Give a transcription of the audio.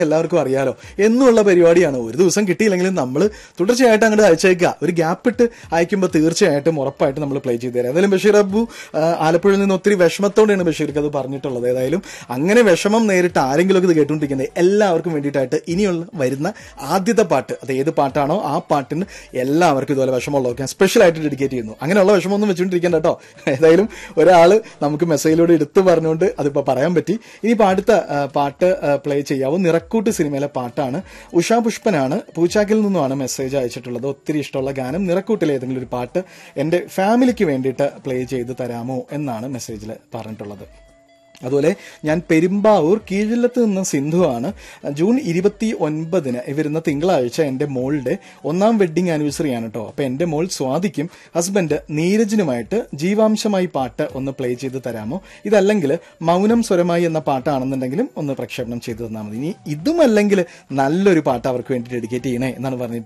എല്ലാവർക്കും അറിയാലോ എന്നുള്ള പരിപാടിയാണ് ഒരു ദിവസം കിട്ടിയില്ലെങ്കിലും നമ്മൾ തുടർച്ചയായിട്ട് അങ്ങോട്ട് അയച്ചേക്കുക ഒരു ഗ്യാപ്പ് ഇട്ട് അയക്കുമ്പോൾ തീർച്ചയായിട്ടും ഉറപ്പായിട്ട് നമ്മൾ പ്ലേ ചെയ്തു തരാം ഏതായാലും ബഷീർ അബു ആ, ആലപ്പുഴയിൽ നിന്ന് ഒത്തിരി വിഷമത്തോടെയാണ് ബഷീർക്ക് അത് പറഞ്ഞിട്ടുള്ളത് ഏതായാലും അങ്ങനെ വിഷമം നേരിട്ട് ആരെങ്കിലും ഇത് കേട്ടുകൊണ്ടിരിക്കുന്നത് എല്ലാവർക്കും വേണ്ടിയിട്ടായിട്ട് ഇനിയുള്ള വരുന്ന ആദ്യത്തെ പാട്ട് അത് ഏത് പാട്ടാണോ ആ പാട്ടിന് എല്ലാവർക്കും ഇതുപോലെ വിഷമമുള്ളതൊക്കെ സ്പെഷ്യൽ ആയിട്ട് ഡെഡിക്കേറ്റ് ചെയ്യുന്നു അങ്ങനെയുള്ള വിഷമമൊന്നും വെച്ചുകൊണ്ടിരിക്കേണ്ട കേട്ടോ ഏതായാലും ഒരാൾ നമുക്ക് മെസ്സേജിലൂടെ എടുത്തു പറഞ്ഞുകൊണ്ട് അതിപ്പോൾ പറയാൻ പറ്റി ഇനിയിപ്പോൾ അടുത്ത ആ, പാട്ട് പ്ലേ ചെയ്യാവൂ നിറക്കൂട്ട് സിനിമയിലെ പാട്ടാണ് ഉഷാ പുഷ്പനാണ് പൂച്ചാക്കിൽ നിന്നുമാണ് മെസ്സേജ് അയച്ചിട്ടുള്ളത് ഒത്തിരി ഇഷ്ടമുള്ള ഗാനം നിറക്കൂട്ടിലെ ഏതെങ്കിലും ഒരു പാട്ട് എൻ്റെ ഫാമിലിക്ക് വേണ്ടിയിട്ട് പ്ലേ ചെയ്ത് തരാമോ എന്നാണ് മെസ്സേജിൽ പറഞ്ഞിട്ടുള്ളത് അതുപോലെ ഞാൻ പെരുമ്പാവൂർ കീഴിലത്ത് നിന്ന് സിന്ധുവാണ് ജൂൺ ഇരുപത്തി ഒൻപതിന് വരുന്ന തിങ്കളാഴ്ച എൻ്റെ മോളുടെ ഒന്നാം വെഡ്ഡിംഗ് ആനിവേഴ്സറി ആണ് കേട്ടോ അപ്പൊ എൻ്റെ മോൾ സ്വാതിക്കും ഹസ്ബൻഡ് നീരജിനുമായിട്ട് ജീവാംശമായി പാട്ട് ഒന്ന് പ്ലേ ചെയ്ത് തരാമോ ഇതല്ലെങ്കിൽ മൗനം സ്വരമായി എന്ന പാട്ടാണെന്നുണ്ടെങ്കിലും ഒന്ന് പ്രക്ഷേപണം ചെയ്ത് തന്നാൽ മതി ഇനി ഇതുമല്ലെങ്കിൽ നല്ലൊരു പാട്ട് അവർക്ക് വേണ്ടി ഡെഡിക്കേറ്റ് ചെയ്യണേ എന്നാണ് പറഞ്ഞിട്ട്